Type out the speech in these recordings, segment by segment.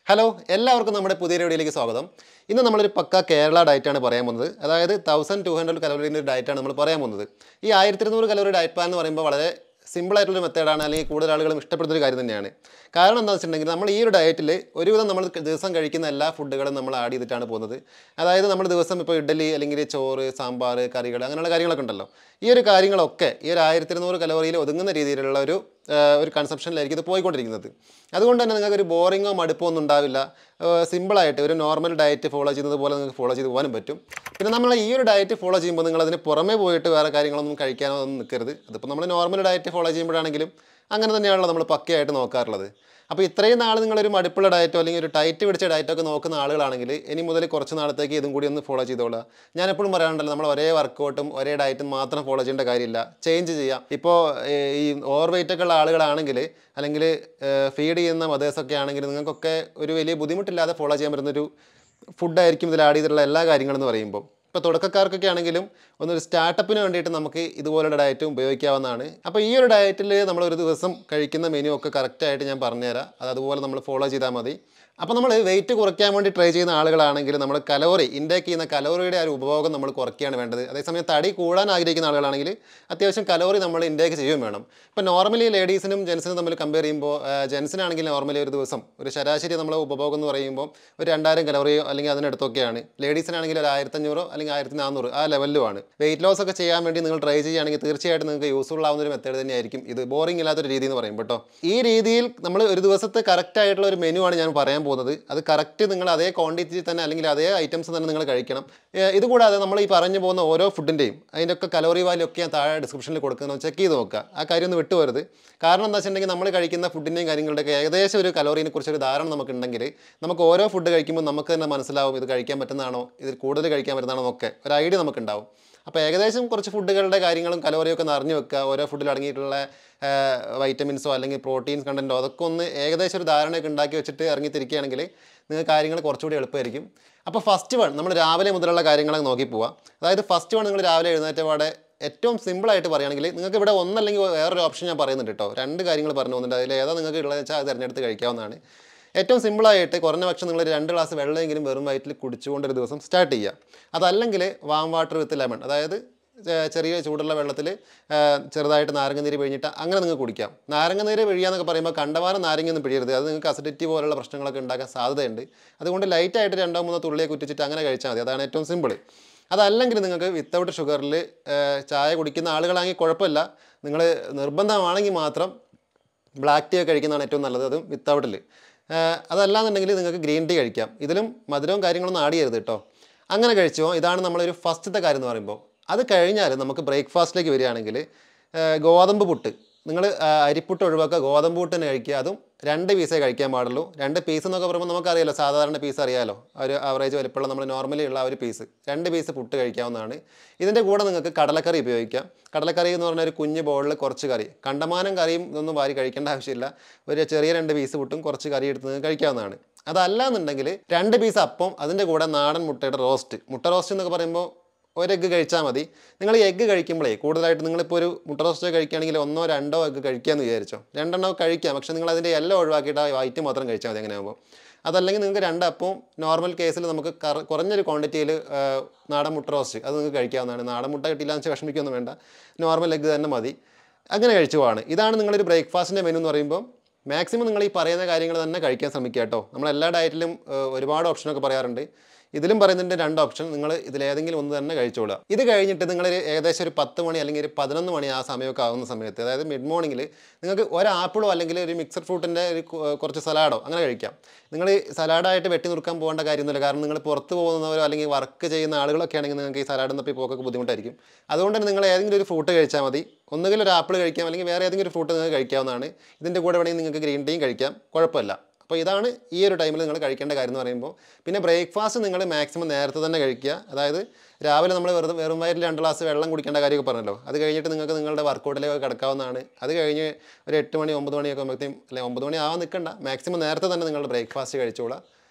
hello എല്ലാവർക്കും നമ്മുടെ പുതിയ വീഡിയോയിലേക്ക് സ്വാഗതം ഇന്ന് നമ്മളൊരു പക്ക കേരള ഡയറ്റാണ് പറയാൻ പോകുന്നത് അതായത് തൗസൻഡ് ടു ഹൺഡ്രഡ് കലോറിൻ്റെ ഒരു ഡയറ്റാണ് നമ്മൾ പറയാൻ പോകുന്നത് ഈ ആയിരത്തി ഇരുന്നൂറ് കലോറി ഡയറ്റ് പ്ലാൻ എന്ന് പറയുമ്പോൾ വളരെ സിമ്പിൾ ആയിട്ടുള്ള മെത്തേഡാണ് അല്ലെങ്കിൽ കൂടുതൽ ആളുകളും ഇഷ്ടപ്പെടുന്ന ഒരു കാര്യം തന്നെയാണ് കാരണം എന്താണെന്ന് വെച്ചിട്ടുണ്ടെങ്കിൽ നമ്മൾ ഈ ഒരു ഡയറ്റിൽ ഒരുവിധം നമ്മൾ ദിവസം കഴിക്കുന്ന എല്ലാ ഫുഡുകളും നമ്മൾ ആഡ് ചെയ്തിട്ടാണ് പോകുന്നത് അതായത് നമ്മൾ ദിവസം ഇപ്പോൾ ഇഡ്ഡലി അല്ലെങ്കിൽ ചോറ് സാമ്പാർ കറികൾ അങ്ങനെയുള്ള കാര്യങ്ങളൊക്കെ ഉണ്ടല്ലോ ഈ ഒരു കാര്യങ്ങളൊക്കെ ഈ ഒരു ആയിരത്തി ഇരുന്നൂറ് കലോറിയിൽ ഒതുങ്ങുന്ന രീതിയിലുള്ള ഒരു ആ, ഒരു കൺസെപ്ഷനിലായിരിക്കും ഇത് പോയിക്കൊണ്ടിരിക്കുന്നത് അതുകൊണ്ട് തന്നെ നിങ്ങൾക്ക് ഒരു ബോറിങ്ങോ മടുപ്പോ ഒന്നും ഉണ്ടാവില്ല സിമ്പിളായിട്ട് ഒരു നോർമൽ ഡയറ്റ് ഫോളോ ചെയ്യുന്നത് പോലെ നിങ്ങൾക്ക് ഫോളോ ചെയ്ത് പോകാനും പറ്റും പിന്നെ നമ്മൾ ഈ ഒരു ഡയറ്റ് ഫോളോ ചെയ്യുമ്പോൾ നിങ്ങൾ അതിന് പുറമേ പോയിട്ട് വേറെ കാര്യങ്ങളൊന്നും കഴിക്കാനോ ഒന്നും നിൽക്കരുത് അതിപ്പോൾ നമ്മൾ നോർമൽ ഡയറ്റ് ഫോളോ ചെയ്യുമ്പോഴാണെങ്കിലും അങ്ങനെ തന്നെയാണല്ലോ നമ്മൾ പക്കയായിട്ട് നോക്കാറുള്ളത് അപ്പോൾ ഇത്രയും നാൾ നിങ്ങളൊരു മടുപ്പുള്ള ഡയറ്റോ അല്ലെങ്കിൽ ഒരു ടൈറ്റ് പിടിച്ച ഡയറ്റോ ഒക്കെ നോക്കുന്ന ആളുകളാണെങ്കിൽ ഇനി മുതൽ കുറച്ച് നാളത്തേക്ക് ഇതും കൂടി ഒന്ന് ഫോളോ ചെയ്തോളുക ഞാൻ എപ്പോഴും പറയാറുണ്ടല്ലോ നമ്മൾ ഒരേ വർക്കൗട്ടും ഒരേ ഡയറ്റും മാത്രം ഫോളോ ചെയ്യേണ്ട കാര്യമില്ല ചേഞ്ച് ചെയ്യാം ഇപ്പോൾ ഈ ഓവർ വെയിറ്റ് ഒക്കെ ഉള്ള ആളുകളാണെങ്കിൽ അല്ലെങ്കിൽ ഫീഡ് ചെയ്യുന്ന മദേഴ്സൊക്കെ ആണെങ്കിൽ നിങ്ങൾക്കൊക്കെ ഒരു വലിയ ബുദ്ധിമുട്ടില്ലാതെ ഫോളോ ചെയ്യാൻ പറ്റുന്നൊരു ഫുഡായിരിക്കും ഇതിൽ ആഡ് ചെയ്തിട്ടുള്ള എല്ലാ കാര്യങ്ങളെന്ന് പറയുമ്പോൾ ഇപ്പോൾ തുടക്കക്കാർക്കൊക്കെ ആണെങ്കിലും ഒന്നൊരു സ്റ്റാർട്ടപ്പിന് വേണ്ടിയിട്ട് നമുക്ക് ഇതുപോലുള്ള ഡയറ്റും ഉപയോഗിക്കാവുന്നതാണ് അപ്പോൾ ഈ ഒരു ഡയറ്റിൽ നമ്മൾ ഒരു ദിവസം കഴിക്കുന്ന മെനു ഒക്കെ കറക്റ്റായിട്ട് ഞാൻ പറഞ്ഞുതരാം അത് അതുപോലെ നമ്മൾ ഫോളോ ചെയ്താൽ മതി അപ്പോൾ നമ്മൾ വെയിറ്റ് കുറയ്ക്കാൻ വേണ്ടി ട്രൈ ചെയ്യുന്ന ആളുകളാണെങ്കിൽ നമ്മൾ കലോറി ഇൻടേക്ക് ചെയ്യുന്ന കലോറിയുടെ ആ ഒരു ഉപഭോഗം നമ്മൾ കുറയ്ക്കുകയാണ് വേണ്ടത് അതേസമയം തടി കൂടാൻ ആഗ്രഹിക്കുന്ന ആളുകളാണെങ്കിൽ അത്യാവശ്യം കലോറി നമ്മൾ ഇൻടേക്ക് ചെയ്യുകയും വേണം ഇപ്പോൾ നോർമലി ലേഡീസിനും ജെൻസിനും തമ്മിൽ കമ്പയർ ചെയ്യുമ്പോൾ ജെൻസിനാണെങ്കിൽ നോർമലി ഒരു ദിവസം ഒരു ശരാശരി നമ്മൾ ഉപഭോഗം എന്ന് പറയുമ്പോൾ ഒരു രണ്ടായിരം കലോറിയോ അല്ലെങ്കിൽ അതിനടുത്തൊക്കെയാണ് ലേഡീസിനാണെങ്കിൽ ഒരു ആയിരത്തഞ്ഞൂറോ അല്ലെങ്കിൽ ആയിരത്തി നാനൂറ് ആ ലെവലിലുമാണ് വെയിറ്റ് ലോസ് ഒക്കെ ചെയ്യാൻ വേണ്ടി നിങ്ങൾ ട്രൈ ചെയ്യുകയാണെങ്കിൽ തീർച്ചയായിട്ടും നിങ്ങൾക്ക് യൂസ്ഫുൾ ആവുന്ന ഒരു മെത്തേഡ് തന്നെയായിരിക്കും ഇത് ബോറിംഗ് ഇല്ലാത്തൊരു രീതി എന്ന് പറയും കേട്ടോ ഈ രീതിയിൽ നമ്മൾ ഒരു ദിവസത്തെ കറക്റ്റ് ആയിട്ടുള്ള ഒരു മെനു ആണ് ഞാൻ പറയാൻ പോകുന്നത് അത് കറക്റ്റ് നിങ്ങൾ അതേ ക്വാണ്ടിറ്റി തന്നെ അല്ലെങ്കിൽ അതേ ഐറ്റംസ് തന്നെ നിങ്ങൾ കഴിക്കണം ഏഹ് ഇതുകൂടാതെ നമ്മൾ ഈ പറഞ്ഞു പോകുന്ന ഓരോ ഫുഡിൻ്റെയും അതിൻ്റെ ഒക്കെ കലോറി വാല്യൂ ഒക്കെ ഞാൻ താഴെ ഡിസ്ക്രിപ്ഷനിൽ കൊടുക്കുന്നത് ചെക്ക് ചെയ്ത് നോക്കുക ആ കാര്യം ഒന്ന് വിട്ടുപോരുത് കാരണം എന്താ വെച്ചിട്ടുണ്ടെങ്കിൽ നമ്മൾ കഴിക്കുന്ന ഫുഡിൻ്റെയും കാര്യങ്ങളുടെയൊക്കെ ഏകദേശം ഒരു കലോറിനെ കുറിച്ചൊരു ധാരണ നമുക്കുണ്ടെങ്കിൽ നമുക്ക് ഓരോ ഫുഡ് കഴിക്കുമ്പോൾ നമുക്ക് തന്നെ മനസ്സിലാവും ഇത് കഴിക്കാൻ പറ്റുന്നതാണോ ഇത് കൂടുതൽ കഴിക്കാൻ പറ്റുന്നതാണോ എന്നൊക്കെ ഒരു ഐഡിയ നമുക്കുണ്ടാവും അപ്പോൾ ഏകദേശം കുറച്ച് ഫുഡുകളുടെ കാര്യങ്ങളും കലോറിയൊക്കെ ഒന്ന് അറിഞ്ഞു വെക്കുക ഓരോ ഫുഡിൽ അടങ്ങിയിട്ടുള്ള വൈറ്റമിൻസോ അല്ലെങ്കിൽ പ്രോട്ടീൻസ് കണ്ടൻറ്റോ അതൊക്കെ ഒന്ന് ഏകദേശം ഒരു ധാരണയൊക്കെ ഉണ്ടാക്കി വെച്ചിട്ട് ഇറങ്ങിത്തിരിക്കുകയാണെങ്കിൽ നിങ്ങൾക്ക് കാര്യങ്ങൾ കുറച്ചുകൂടി എളുപ്പമായിരിക്കും അപ്പോൾ ഫസ്റ്റ് വൺ നമ്മൾ രാവിലെ മുതലുള്ള കാര്യങ്ങളൊക്കെ നോക്കി പോവാം അതായത് ഫസ്റ്റ് വൺ നിങ്ങൾ രാവിലെ എഴുന്നേറ്റ പാടെ ഏറ്റവും സിമ്പിളായിട്ട് പറയുകയാണെങ്കിൽ നിങ്ങൾക്ക് ഇവിടെ ഒന്നല്ലെങ്കിൽ വേറൊരു ഓപ്ഷൻ ഞാൻ പറയുന്നുണ്ട് കേട്ടോ രണ്ട് കാര്യങ്ങൾ പറഞ്ഞു പോകുന്നുണ്ട് അതിൽ ഏതാ നിങ്ങൾക്ക് ഉള്ളതെന്ന് വെച്ചാൽ അത് തിരഞ്ഞെടുത്ത് കഴിക്കാവുന്നതാണ് ഏറ്റവും സിമ്പിളായിട്ട് കുറഞ്ഞ പക്ഷം നിങ്ങൾ രണ്ട് ഗ്ലാസ് വെള്ളമെങ്കിലും വെറും വയറ്റിൽ കുടിച്ചുകൊണ്ട് ഒരു ദിവസം സ്റ്റാർട്ട് ചെയ്യുക അതല്ലെങ്കിൽ വാം വാട്ടർ വിത്ത് ലെമൺ അതായത് ചെ- ചെറിയ ചൂടുള്ള വെള്ളത്തിൽ ചെറുതായിട്ട് നാരങ്ങനീര് പിഴിഞ്ഞിട്ട് അങ്ങനെ നിങ്ങൾക്ക് കുടിക്കാം നാരങ്ങനീര് പിഴിയാന്നൊക്കെ പറയുമ്പോൾ കണ്ടമാനം നാരങ്ങയൊന്നും പിഴിയരുത് അത് നിങ്ങൾക്ക് അസിഡിറ്റി പോലുള്ള പ്രശ്നങ്ങളൊക്കെ ഉണ്ടാക്കാൻ സാധ്യതയുണ്ട് അതുകൊണ്ട് ലൈറ്റായിട്ട് രണ്ടോ മൂന്നോ തുള്ളിയെ കുറ്റിച്ചിട്ട് അങ്ങനെ കഴിച്ചാൽ മതി അതാണ് ഏറ്റവും സിമ്പിൾ അതല്ലെങ്കിൽ നിങ്ങൾക്ക് വിത്തൗട്ട് ഷുഗറിൽ ചായ കുടിക്കുന്ന ആളുകളാണെങ്കിൽ കുഴപ്പമില്ല നിങ്ങൾ നിർബന്ധമാണെങ്കിൽ മാത്രം ബ്ലാക്ക് ടീ ഒക്കെ കഴിക്കുന്നതാണ് ഏറ്റവും നല്ലത് അതും വിത്തൗട്ടിൽ അതല്ലാന്നുണ്ടെങ്കിൽ നിങ്ങൾക്ക് ഗ്രീൻ ടീ കഴിക്കാം ഇതിലും മധുരവും കാര്യങ്ങളൊന്നും ആഡ് ചെയ്യരുത് കേട്ടോ അങ്ങനെ കഴിച്ചോ ഇതാണ് നമ്മളൊരു ഫസ്റ്റത്തെ കാര്യം എന്ന് പറയുമ്പോൾ അത് കഴിഞ്ഞാൽ നമുക്ക് ബ്രേക്ക്ഫാസ്റ്റിലേക്ക് വരികയാണെങ്കിൽ ഗോതമ്പ് പുട്ട് നിങ്ങൾ അരിപ്പുട്ട് ഒഴിവാക്കുക ഗോതമ്പ് പുട്ട് തന്നെ കഴിക്കുക അതും രണ്ട് പീസേ കഴിക്കാൻ പാടുള്ളൂ രണ്ട് പീസ് എന്നൊക്കെ പറയുമ്പോൾ നമുക്കറിയാലോ സാധാരണ പീസ് അറിയാലോ ഒരു ആവറേജ് വലിപ്പമുള്ള നമ്മൾ നോർമലി ഉള്ള ആ ഒരു പീസ് രണ്ട് പീസ് പുട്ട് കഴിക്കാവുന്നതാണ് ഇതിൻ്റെ കൂടെ നിങ്ങൾക്ക് കടലക്കറി ഉപയോഗിക്കാം കടലക്കറി എന്ന് പറഞ്ഞാൽ ഒരു കുഞ്ഞ് ബോളിൽ കുറച്ച് കറി കണ്ടമാനം കറിയും ഇതൊന്നും വാരി കഴിക്കേണ്ട ആവശ്യമില്ല ഒരു ചെറിയ രണ്ട് പീസ് പുട്ടും കുറച്ച് കറി എടുത്ത് നിങ്ങൾക്ക് കഴിക്കാവുന്നതാണ് അതല്ല എന്നുണ്ടെങ്കിൽ രണ്ട് പീസ് അപ്പം അതിൻ്റെ കൂടെ നാടൻ മുട്ടയുടെ റോസ്റ്റ് മുട്ട റോസ്റ്റ് എന്നൊക്കെ പറയുമ്പോൾ ഒരു എഗ്ഗ് കഴിച്ചാൽ മതി നിങ്ങൾ ഈ എഗ്ഗ് കഴിക്കുമ്പോഴേ കൂടുതലായിട്ട് നിങ്ങളിപ്പോൾ ഒരു മുട്ട റോസ്റ്റ് കഴിക്കുകയാണെങ്കിൽ ഒന്നോ രണ്ടോ എഗ്ഗ് കഴിക്കാമെന്ന് വിചാരിച്ചോ രണ്ടെണ്ണോ കഴിക്കാം പക്ഷേ നിങ്ങൾ അതിൻ്റെ എല്ലാം ഒഴിവാക്കിയിട്ട് ആ വൈറ്റ് മാത്രം കഴിച്ചാൽ മതി അങ്ങനെ ആകുമ്പോൾ അതല്ലെങ്കിൽ നിങ്ങൾക്ക് രണ്ടപ്പവും നോർമൽ കേസിൽ നമുക്ക് കറ കുറഞ്ഞൊരു ക്വാണ്ടിറ്റിയിൽ നാടൻ മുട്ട റോസ്റ്റ് അത് നിങ്ങൾക്ക് കഴിക്കാവുന്നതാണ് നാടൻ മുട്ട കിട്ടിയില്ല എന്ന് വെച്ചാൽ വിഷമിക്കൊന്നും വേണ്ട നോർമൽ എഗ്ഗ് തന്നെ മതി അങ്ങനെ കഴിച്ചു പോവാണ് ഇതാണ് നിങ്ങളൊരു ബ്രേക്ക്ഫാസ്റ്റിൻ്റെ മെനു എന്ന് പറയുമ്പോൾ മാക്സിമം നിങ്ങൾ ഈ പറയുന്ന കാര്യങ്ങൾ തന്നെ കഴിക്കാൻ ശ്രമിക്കുക കേട്ടോ നമ്മൾ എല്ലാ ഡയറ്റിലും ഏഹ്, ഒരുപാട് ഓപ്ഷനൊക്കെ പറയാറുണ്ട് ഇതിലും പറയുന്നുണ്ട് രണ്ട് ഓപ്ഷൻ നിങ്ങൾ ഇതിലേതെങ്കിലും ഒന്ന് തന്നെ കഴിച്ചോളുക ഇത് കഴിഞ്ഞിട്ട് നിങ്ങൾ ഒരു ഏകദേശം ഒരു പത്ത് മണി അല്ലെങ്കിൽ ഒരു പതിനൊന്ന് മണി ആ സമയമൊക്കെ ആകുന്ന സമയത്ത് അതായത് മിഡ് മോർണിംഗിൽ നിങ്ങൾക്ക് ഒരു ആപ്പിളോ അല്ലെങ്കിൽ ഒരു മിക്സഡ് ഫ്രൂട്ടിൻ്റെ ഒരു കു- കുറച്ച് സലാഡോ അങ്ങനെ കഴിക്കാം നിങ്ങൾ ഈ സലാഡായിട്ട് വെട്ടി നുറുക്കാൻ പോകേണ്ട കാര്യമൊന്നുമില്ല കാരണം നിങ്ങൾ പുറത്ത് പോകുന്നവരോ അല്ലെങ്കിൽ വർക്ക് ചെയ്യുന്ന ആളുകളൊക്കെ ആണെങ്കിൽ നിങ്ങൾക്ക് ഈ സലാഡ് തപ്പി പോക്കൊക്കെ ബുദ്ധിമുട്ടായിരിക്കും അതുകൊണ്ട് തന്നെ നിങ്ങൾ ഏതെങ്കിലും ഒരു ഫ്രൂട്ട് കഴിച്ചാൽ മതി ഒന്നുകിൽ ഒരു ആപ്പിൾ കഴിക്കാം അല്ലെങ്കിൽ വേറെ ഏതെങ്കിലും ഒരു ഫ്രൂട്ട് നിങ്ങൾക്ക് കഴിക്കാവുന്നതാണ് ഇതിൻ്റെ കൂടെ വേണമെങ്കിൽ നിങ്ങൾക്ക് ഗ്രീൻ ടീയും കഴിക്കാം കുഴപ്പമില്ല അപ്പോൾ ഇതാണ് ഈ ഒരു ടൈമിൽ നിങ്ങൾ കഴിക്കേണ്ട കാര്യം എന്ന് പറയുമ്പോൾ പിന്നെ ബ്രേക്ക്ഫാസ്റ്റ് നിങ്ങൾ മാക്സിമം നേരത്തെ തന്നെ കഴിക്കുക അതായത് രാവിലെ നമ്മൾ വെറുതെ വെറും വയറ്റിൽ രണ്ട് ഗ്ലാസ് വെള്ളം കുടിക്കേണ്ട കാര്യമൊക്കെ പറഞ്ഞല്ലോ അത് കഴിഞ്ഞിട്ട് നിങ്ങൾക്ക് നിങ്ങളുടെ വർക്കൗട്ടിലേക്ക് കിടക്കാവുന്നതാണ് അത് കഴിഞ്ഞ് ഒരു എട്ട് മണി ഒമ്പത് മണിയൊക്കെ ആകുമ്പോഴത്തേക്കും അല്ലെങ്കിൽ ഒമ്പത് മണി ആവാൻ നിൽക്കണ്ട മാക്സിമം നേരത്തെ തന്നെ നിങ്ങളുടെ ബ്രേക്ക്ഫാസ്റ്റ് കഴിച്ചോളാം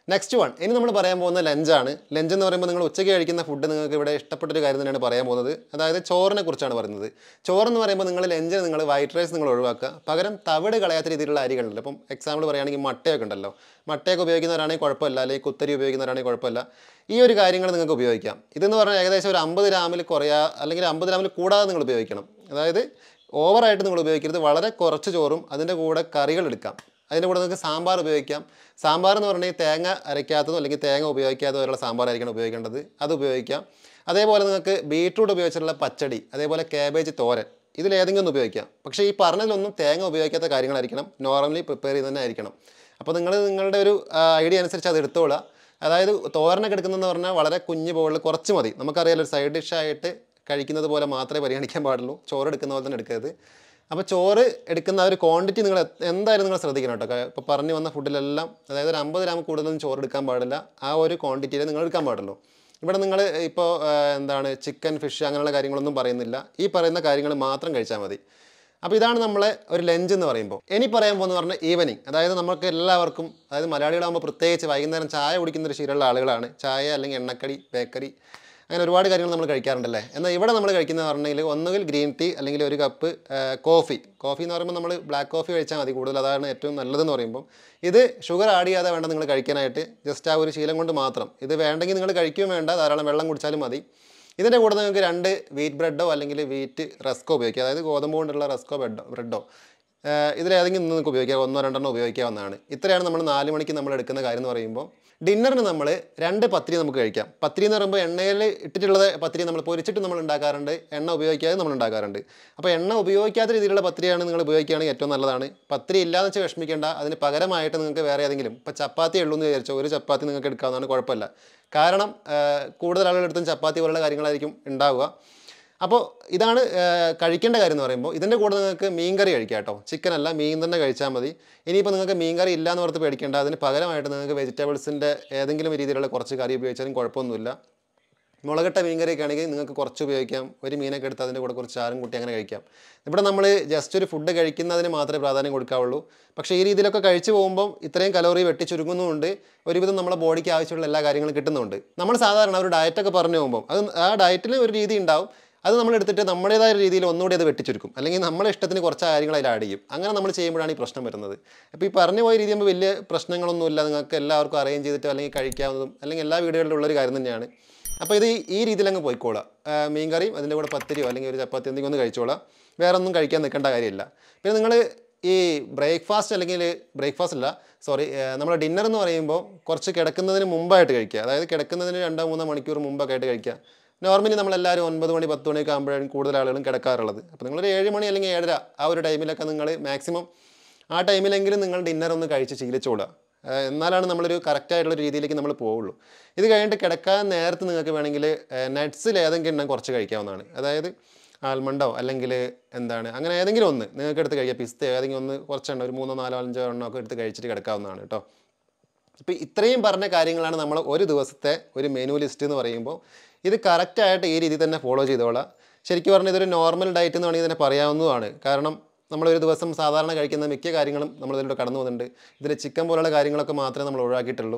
നെക്സ്റ്റ് വൺ ഇനി നമ്മൾ പറയാൻ പോകുന്ന ലഞ്ചാണ് ലഞ്ച് എന്ന് പറയുമ്പോൾ നിങ്ങൾ ഉച്ചയ്ക്ക് കഴിക്കുന്ന ഫുഡ് നിങ്ങൾക്ക് ഇവിടെ ഇഷ്ടപ്പെട്ടൊരു കാര്യം തന്നെയാണ് പറയാൻ പോകുന്നത് അതായത് ചോറിനെ കുറിച്ചാണ് പറയുന്നത് ചോറെന്ന് പറയുമ്പോൾ നിങ്ങൾ ലഞ്ചിന് നിങ്ങൾ വൈറ്റ് റൈസ് നിങ്ങൾ ഒഴിവാക്കുക പകരം തവിട് കളയാത്ത രീതിയിലുള്ള അരികളുണ്ടല്ലോ ഇപ്പം എക്സാമ്പിൾ പറയുകയാണെങ്കിൽ മട്ടയൊക്കെ ഉണ്ടല്ലോ മട്ടയൊക്കെ ഉപയോഗിക്കുന്നവരാണെങ്കിൽ കുഴപ്പമില്ല അല്ലെങ്കിൽ കുത്തരി ഉപയോഗിക്കുന്നവരാണെങ്കിൽ കുഴപ്പമില്ല ഈ ഒരു കാര്യങ്ങൾ നിങ്ങൾക്ക് ഉപയോഗിക്കാം ഇതെന്ന് പറഞ്ഞാൽ ഏകദേശം ഒരു അമ്പത് ഗ്രാമിൽ കുറയാ അല്ലെങ്കിൽ അമ്പത് ഗ്രാമിൽ കൂടാതെ നിങ്ങൾ ഉപയോഗിക്കണം അതായത് ഓവറായിട്ട് നിങ്ങൾ ഉപയോഗിക്കരുത് വളരെ കുറച്ച് ചോറും അതിൻ്റെ കൂടെ കറികൾ എടുക്കാം അതിൻ്റെ കൂടെ നിങ്ങൾക്ക് സാമ്പാർ ഉപയോഗിക്കാം സാമ്പാർ എന്ന് പറഞ്ഞാൽ തേങ്ങ അരയ്ക്കാത്തതോ അല്ലെങ്കിൽ തേങ്ങ ഉപയോഗിക്കാത്തതോ ഉള്ള സാമ്പാറായിരിക്കണം ഉപയോഗിക്കേണ്ടത് അത് ഉപയോഗിക്കാം അതേപോലെ നിങ്ങൾക്ക് ബീട്രൂട്ട് ഉപയോഗിച്ചിട്ടുള്ള പച്ചടി അതേപോലെ കാബേജ് തോരൻ ഇതിലേതെങ്കിലും ഒന്ന് ഉപയോഗിക്കാം പക്ഷേ ഈ പറഞ്ഞതിലൊന്നും തേങ്ങ ഉപയോഗിക്കാത്ത കാര്യങ്ങളായിരിക്കണം നോർമലി പ്രിപ്പയർ ചെയ്ത് തന്നെ ആയിരിക്കണം അപ്പോൾ നിങ്ങൾ നിങ്ങളുടെ ഒരു ഐഡിയ അനുസരിച്ച് അത് എടുത്തോളുക അതായത് തോരനൊക്കെ എടുക്കുന്നതെന്ന് പറഞ്ഞാൽ വളരെ കുഞ്ഞു ബോളിൽ കുറച്ച് മതി നമുക്കറിയാലോ ഒരു സൈഡ് ഡിഷായിട്ട് കഴിക്കുന്നത് പോലെ മാത്രമേ പരിഗണിക്കാൻ പാടുള്ളൂ ചോറ് എടുക്കുന്ന പോലെ തന്നെ എടുക്കരുത് അപ്പോൾ ചോറ് എടുക്കുന്ന ആ ഒരു ക്വാണ്ടിറ്റി നിങ്ങൾ എ- എന്തായാലും നിങ്ങൾ ശ്രദ്ധിക്കണം കേട്ടോ ഇപ്പോൾ പറഞ്ഞു വന്ന ഫുഡിലെല്ലാം അതായത് ഒരു അമ്പത് ഗ്രാം കൂടുതലൊന്നും ചോറ് എടുക്കാൻ പാടില്ല ആ ഒരു ക്വാണ്ടിറ്റിയിൽ നിങ്ങൾ എടുക്കാൻ പാടുള്ളൂ ഇവിടെ നിങ്ങൾ ഇപ്പോൾ എന്താണ് ചിക്കൻ ഫിഷ് അങ്ങനെയുള്ള കാര്യങ്ങളൊന്നും പറയുന്നില്ല ഈ പറയുന്ന കാര്യങ്ങൾ മാത്രം കഴിച്ചാൽ മതി അപ്പോൾ ഇതാണ് നമ്മളെ ഒരു ലഞ്ച് എന്ന് പറയുമ്പോൾ ഇനി പറയാൻ പോകുന്നത് പറഞ്ഞാൽ ഈവനിങ് അതായത് നമുക്ക് എല്ലാവർക്കും അതായത് മലയാളികളാകുമ്പോൾ പ്രത്യേകിച്ച് വൈകുന്നേരം ചായ കുടിക്കുന്ന ഒരു ശീലമുള്ള ആളുകളാണ് ചായ അല്ലെങ്കിൽ എണ്ണക്കടി ബേക്കറി അങ്ങനെ ഒരുപാട് കാര്യങ്ങൾ നമ്മൾ കഴിക്കാറുണ്ടല്ലേ എന്നാൽ ഇവിടെ നമ്മൾ കഴിക്കുന്നത് പറഞ്ഞെങ്കിൽ ഒന്നുകിൽ ഗ്രീൻ ടീ അല്ലെങ്കിൽ ഒരു കപ്പ് കോഫി കോഫി എന്ന് പറയുമ്പോൾ നമ്മൾ ബ്ലാക്ക് കോഫി കഴിച്ചാൽ മതി കൂടുതൽ അതാണ് ഏറ്റവും നല്ലതെന്ന് പറയുമ്പോൾ ഇത് ഷുഗർ ആഡ് ചെയ്യാതെ വേണ്ട നിങ്ങൾ കഴിക്കാനായിട്ട് ജസ്റ്റ് ആ ഒരു ശീലം കൊണ്ട് മാത്രം ഇത് വേണ്ടെങ്കിൽ നിങ്ങൾ കഴിക്കുകയും വേണ്ട ധാരാളം വെള്ളം കുടിച്ചാലും മതി ഇതിൻ്റെ കൂടെ നിങ്ങൾക്ക് രണ്ട് വീറ്റ് ബ്രെഡോ അല്ലെങ്കിൽ വീറ്റ് റസ്കോ ഉപയോഗിക്കാം അതായത് ഗോതമ്പ് കൊണ്ടുള്ള റസ്കോ ബ്രെഡോ ബ്രെഡോ ഇതിലേതെങ്കിലും ഒന്ന് നിങ്ങൾക്ക് ഉപയോഗിക്കാം ഒന്നോ രണ്ടെണ്ണോ ഉപയോഗിക്കാവുന്നതാണ് ഇത്രയാണ് നമ്മൾ നാല് മണിക്ക് നമ്മൾ എടുക്കുന്ന കാര്യം എന്ന് പറയുമ്പോൾ ഡിന്നറിന് നമ്മൾ രണ്ട് പത്തിരി നമുക്ക് കഴിക്കാം പത്തിരി എന്ന് പറയുമ്പോൾ എണ്ണയിൽ ഇട്ടിട്ടുള്ളത് പത്തിരി നമ്മൾ പൊരിച്ചിട്ട് നമ്മൾ ഉണ്ടാക്കാറുണ്ട് എണ്ണ ഉപയോഗിക്കാതെ നമ്മൾ ഉണ്ടാക്കാറുണ്ട് അപ്പോൾ എണ്ണ ഉപയോഗിക്കാത്ത രീതിയിലുള്ള പത്തിരിയാണ് നിങ്ങൾ ഉപയോഗിക്കുകയാണെങ്കിൽ ഏറ്റവും നല്ലതാണ് പത്തിരി ഇല്ലാന്ന് വെച്ച് വിഷമിക്കേണ്ട അതിന് പകരമായിട്ട് നിങ്ങൾക്ക് വേറെ ഏതെങ്കിലും ഇപ്പോൾ ചപ്പാത്തി ഉള്ളൂ എന്ന് വിചാരിച്ചോ ഒരു ചപ്പാത്തി നിങ്ങൾക്ക് എടുക്കാവുന്നതാണ് കുഴപ്പമില്ല കാരണം ആ, കൂടുതൽ ആളുകളെടുത്തും ചപ്പാത്തി പോലുള്ള കാര്യങ്ങളായിരിക്കും ഉണ്ടാവുക അപ്പോൾ ഇതാണ് ആ, കഴിക്കേണ്ട കാര്യം എന്ന് പറയുമ്പോൾ ഇതിൻ്റെ കൂടെ നിങ്ങൾക്ക് മീൻകറി കഴിക്കാം കേട്ടോ ചിക്കൻ അല്ല മീൻ തന്നെ കഴിച്ചാൽ മതി ഇനിയിപ്പോൾ നിങ്ങൾക്ക് മീൻകറി ഇല്ലാന്ന് ഓർത്ത് പേടിക്കേണ്ട അതിന് പകരമായിട്ട് നിങ്ങൾക്ക് വെജിറ്റബിൾസിൻ്റെ ഏതെങ്കിലും രീതിയിലുള്ള കുറച്ച് കറി ഉപയോഗിച്ചാലും കുഴപ്പമൊന്നുമില്ല മുളകിട്ട മീൻകറിയൊക്കെ ആണെങ്കിൽ നിങ്ങൾക്ക് കുറച്ച് ഉപയോഗിക്കാം ഒരു മീനൊക്കെ എടുത്ത് അതിൻ്റെ കൂടെ കുറച്ച് ചാറും കൂട്ടി അങ്ങനെ കഴിക്കാം ഇവിടെ നമ്മൾ ജസ്റ്റ് ഒരു ഫുഡ് കഴിക്കുന്നതിന് മാത്രമേ പ്രാധാന്യം കൊടുക്കാവുള്ളൂ പക്ഷേ ഈ രീതിയിലൊക്കെ കഴിച്ചു പോകുമ്പോൾ ഇത്രയും കലോറി വെട്ടി ചുരുങ്ങുന്നുമുണ്ട് ഒരുവിധം നമ്മുടെ ബോഡിക്ക് ആവശ്യമുള്ള എല്ലാ കാര്യങ്ങളും കിട്ടുന്നുണ്ട് നമ്മൾ സാധാരണ ഒരു ഡയറ്റൊക്കെ പറഞ്ഞു പോകുമ്പോൾ അത് ആ ഡയറ്റിൽ ഒരു രീതി ഉണ്ടാവും അത് നമ്മൾ എടുത്തിട്ട് നമ്മുടേതായ രീതിയിൽ ഒന്നുകൂടി അത് വെട്ടിച്ചുരുക്കും അല്ലെങ്കിൽ നമ്മുടെ ഇഷ്ടത്തിന് കുറച്ച് കാര്യങ്ങൾ അതിൽ ആഡ് ചെയ്യും അങ്ങനെ നമ്മൾ ചെയ്യുമ്പോഴാണ് ഈ പ്രശ്നം വരുന്നത് അപ്പോൾ ഈ പറഞ്ഞു പോയ രീതി ആകുമ്പോൾ വലിയ പ്രശ്നങ്ങളൊന്നുമില്ല നിങ്ങൾക്ക് എല്ലാവർക്കും അറേഞ്ച് ചെയ്തിട്ട് അല്ലെങ്കിൽ കഴിക്കാവുന്നതും അല്ലെങ്കിൽ എല്ലാ വീടുകളിലും ഉള്ളൊരു കാര്യം തന്നെയാണ് അപ്പോൾ ഇത് ഈ- ഈ രീതിയിൽ അങ്ങ് പോയിക്കോളാം ആ, മീൻകറിയും അതിൻ്റെ കൂടെ പത്തിരിയോ അല്ലെങ്കിൽ ഒരു ചപ്പാത്തി എന്തെങ്കിലും ഒന്ന് കഴിച്ചോളാം വേറെ ഒന്നും കഴിക്കാൻ നിൽക്കേണ്ട കാര്യമില്ല പിന്നെ നിങ്ങൾ ഈ ബ്രേക്ക്ഫാസ്റ്റ് അല്ലെങ്കിൽ ബ്രേക്ക്ഫാസ്റ്റ് അല്ല സോറി നമ്മൾ ഡിന്നർ എന്ന് പറയുമ്പോൾ കുറച്ച് കിടക്കുന്നതിന് മുമ്പായിട്ട് കഴിക്കുക അതായത് കിടക്കുന്നതിന് രണ്ടോ മൂന്നോ മണിക്കൂർ മുമ്പൊക്കെ ആയിട്ട് കഴിക്കുക നോർമലി നമ്മളെല്ലാവരും ഒൻപത് മണി പത്ത് മണിയൊക്കെ ആകുമ്പോഴാണ് കൂടുതൽ ആളുകളും കിടക്കാറുള്ളത് അപ്പോൾ നിങ്ങളൊരു ഏഴ് മണി അല്ലെങ്കിൽ ഏഴര ആ ഒരു ടൈമിലൊക്കെ നിങ്ങൾ മാക്സിമം ആ ടൈമിലെങ്കിലും നിങ്ങൾ ഡിന്നർ ഒന്ന് കഴിച്ച് ശീലിച്ചോളുക ഏഹ് എന്നാലാണ് നമ്മളൊരു കറക്റ്റ് ആയിട്ടുള്ള രീതിയിലേക്ക് നമ്മൾ പോവുള്ളൂ ഇത് കഴിഞ്ഞിട്ട് കിടക്കാൻ നേരത്ത് നിങ്ങൾക്ക് വേണമെങ്കിൽ നട്ട്സിൽ ഏതെങ്കിലും എണ്ണം കുറച്ച് കഴിക്കാവുന്നതാണ് അതായത് ആൽമണ്ടോ അല്ലെങ്കിൽ എന്താണ് അങ്ങനെ ഏതെങ്കിലും ഒന്ന് നിങ്ങൾക്ക് എടുത്ത് കഴിക്കാം പിസ്തയോ ഏതെങ്കിലും ഒന്ന് കുറച്ചെണ്ണം ഒരു മൂന്നോ നാലോ അഞ്ചോ എണ്ണോ ഒക്കെ എടുത്ത് കഴിച്ചിട്ട് കിടക്കാവുന്നതാണ് കേട്ടോ ഇപ്പോൾ ഇത്രയും പറഞ്ഞ കാര്യങ്ങളാണ് നമ്മൾ ഒരു ദിവസത്തെ ഒരു മെനു ലിസ്റ്റ് എന്ന് പറയുമ്പോൾ ഇത് കറക്റ്റായിട്ട് ഈ രീതിയിൽ തന്നെ ഫോളോ ചെയ്തോളാം ശരിക്കും പറഞ്ഞാൽ ഇതൊരു നോർമൽ ഡയറ്റ് എന്ന് വേണമെങ്കിൽ തന്നെ പറയാവുന്നതാണ് കാരണം നമ്മളൊരു ദിവസം സാധാരണ കഴിക്കുന്ന മിക്ക കാര്യങ്ങളും നമ്മൾ ഇതിലൂടെ കടന്നു പോകുന്നുണ്ട് ഇതിൽ ചിക്കൻ പോലുള്ള കാര്യങ്ങളൊക്കെ മാത്രമേ നമ്മൾ ഒഴിവാക്കിയിട്ടുള്ളൂ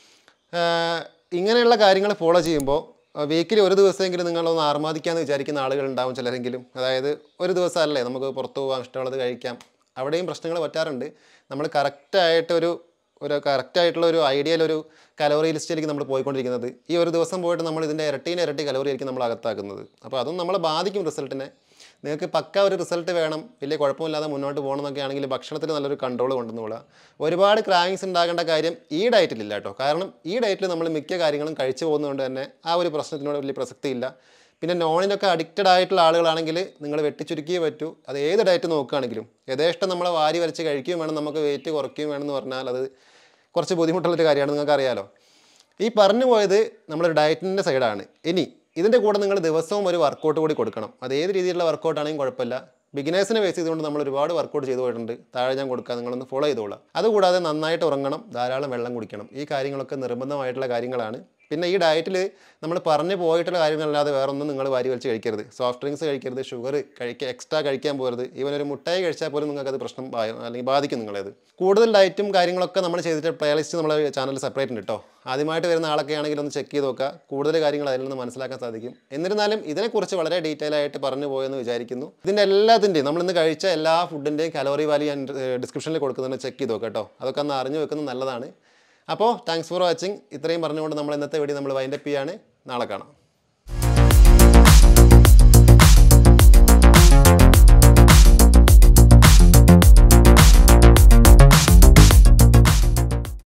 ആഹ് ഇങ്ങനെയുള്ള കാര്യങ്ങൾ ഫോളോ ചെയ്യുമ്പോൾ വീക്കിലി ഒരു ദിവസമെങ്കിലും നിങ്ങളൊന്ന് ആർമാദിക്കാമെന്ന് വിചാരിക്കുന്ന ആളുകളുണ്ടാവും ചിലരെങ്കിലും അതായത് ഒരു ദിവസമല്ലേ നമുക്ക് പുറത്തു പോകാൻ ഇഷ്ടമുള്ളത് കഴിക്കാം അവിടെയും പ്രശ്നങ്ങൾ പറ്റാറുണ്ട് നമ്മൾ കറക്റ്റായിട്ട് ഒരു ഒരു കറക്റ്റായിട്ടുള്ള ഒരു ഐഡിയൽ ഒരു കലോറി ലിസ്റ്റിലേക്ക് നമ്മൾ പോയിക്കൊണ്ടിരിക്കുന്നത് ഈ ഒരു ദിവസം പോയിട്ട് നമ്മൾ ഇതിൻ്റെ ഇരട്ടീനെ ഇരട്ടി കലോറി ആയിരിക്കും നമ്മൾ അകത്താക്കുന്നത് അപ്പോൾ അതും നമ്മളെ ബാധിക്കും റിസൾട്ടിനെ നിങ്ങൾക്ക് പക്ക ഒരു റിസൾട്ട് വേണം വലിയ കുഴപ്പമില്ലാതെ മുന്നോട്ട് പോകണം എന്നൊക്കെ ആണെങ്കിൽ ഭക്ഷണത്തിൽ നല്ലൊരു കൺട്രോൾ കൊണ്ടുവന്നുകൊള്ളുക ഒരുപാട് ക്രാവിങ്സ് ഉണ്ടാകേണ്ട കാര്യം ഈ ഡയറ്റിലില്ല കേട്ടോ കാരണം ഈ ഡയറ്റിൽ നമ്മൾ മിക്ക കാര്യങ്ങളും കഴിച്ചു പോകുന്നതുകൊണ്ട് തന്നെ ആ ഒരു പ്രശ്നത്തിനോട് വലിയ പ്രസക്തിയില്ല പിന്നെ നോണിനൊക്കെ അഡിക്റ്റഡ് ആയിട്ടുള്ള ആളുകളാണെങ്കിൽ നിങ്ങൾ വെട്ടിച്ചുരുക്കിയേ പറ്റൂ അത് ഏത് ഡയറ്റ് നോക്കുകയാണെങ്കിലും യഥേഷ്ടം നമ്മളെ വാരി വരച്ച് കഴിക്കുകയും വേണം നമുക്ക് വെയിറ്റ് കുറയ്ക്കുകയും വേണം എന്ന് പറഞ്ഞാൽ അത് കുറച്ച് ബുദ്ധിമുട്ടുള്ളൊരു കാര്യമാണ് നിങ്ങൾക്ക് അറിയാലോ ഈ പറഞ്ഞു പോയത് നമ്മളൊരു ഡയറ്റിൻ്റെ സൈഡാണ് ഇനി ഇതിൻ്റെ കൂടെ നിങ്ങൾ ദിവസവും ഒരു വർക്കൗട്ട് കൂടി കൊടുക്കണം അത് ഏത് രീതിയിലുള്ള വർക്കൗട്ട് ആണെങ്കിലും കുഴപ്പമില്ല ബിഗിനേഴ്സിനെ ബേസ് ചെയ്തുകൊണ്ട് നമ്മൾ ഒരുപാട് വർക്കൗട്ട് ചെയ്തു പോയിട്ടുണ്ട് താഴെ ഞാൻ കൊടുക്കാം നിങ്ങളൊന്ന് ഫോളോ ചെയ്തോളാം അതുകൂടാതെ നന്നായിട്ട് ഉറങ്ങണം ധാരാളം വെള്ളം കുടിക്കണം ഈ കാര്യങ്ങളൊക്കെ നിർബന്ധമായിട്ടുള്ള കാര്യങ്ങളാണ് പിന്നെ ഈ ഡയറ്റിൽ നമ്മൾ പറഞ്ഞു പോയിട്ടുള്ള കാര്യങ്ങളല്ലാതെ വേറെ ഒന്നും നിങ്ങൾ വാരി വലിച്ച് കഴിക്കരുത് സോഫ്റ്റ് ഡ്രിങ്ക്സ് കഴിക്കരുത് ഷുഗർ കഴിക്കുക എക്സ്ട്രാ കഴിക്കാൻ പോകരുത് ഈവൻ ഒരു മുട്ടായി കഴിച്ചാൽ പോലും നിങ്ങൾക്ക് അത് പ്രശ്നം ബാ- അല്ലെങ്കിൽ ബാധിക്കും നിങ്ങളത് കൂടുതൽ ഡയറ്റും കാര്യങ്ങളൊക്കെ നമ്മൾ ചെയ്തിട്ട് പ്ലേലിസ്റ്റ് നമ്മളെ ചാനൽ സെപ്പറേറ്റ് ഉണ്ട് കേട്ടോ ആദ്യമായിട്ട് വരുന്ന ആളൊക്കെ ആണെങ്കിൽ ഒന്ന് ചെക്ക് ചെയ്ത് നോക്കുക കൂടുതൽ കാര്യങ്ങൾ അതിൽ നിന്ന് മനസ്സിലാക്കാൻ സാധിക്കും എന്നിരുന്നാലും ഇതിനെക്കുറിച്ച് വളരെ ഡീറ്റെയിൽ ആയിട്ട് പറഞ്ഞു പോയെന്ന് വിചാരിക്കുന്നു ഇതിൻ്റെ എല്ലാത്തിൻ്റെയും നമ്മൾ ഇന്ന് കഴിച്ച എല്ലാ ഫുഡിൻ്റെയും കലോറി വാല്യൂ ഞാൻ ഡിസ്ക്രിപ്ഷനിൽ കൊടുക്കുന്നുണ്ട് ചെക്ക് ചെയ്ത് നോക്കാം കേട്ടോ അതൊക്കെ ഒന്ന് അറിഞ്ഞു വെക്കുന്നത് നല്ലതാണ് അപ്പോൾ താങ്ക്സ് ഫോർ വാച്ചിങ് ഇത്രയും പറഞ്ഞുകൊണ്ട് നമ്മൾ ഇന്നത്തെ വീഡിയോ നമ്മൾ വൈൻഡപ്പ് ചെയ്യാണ് നാളെ കാണാം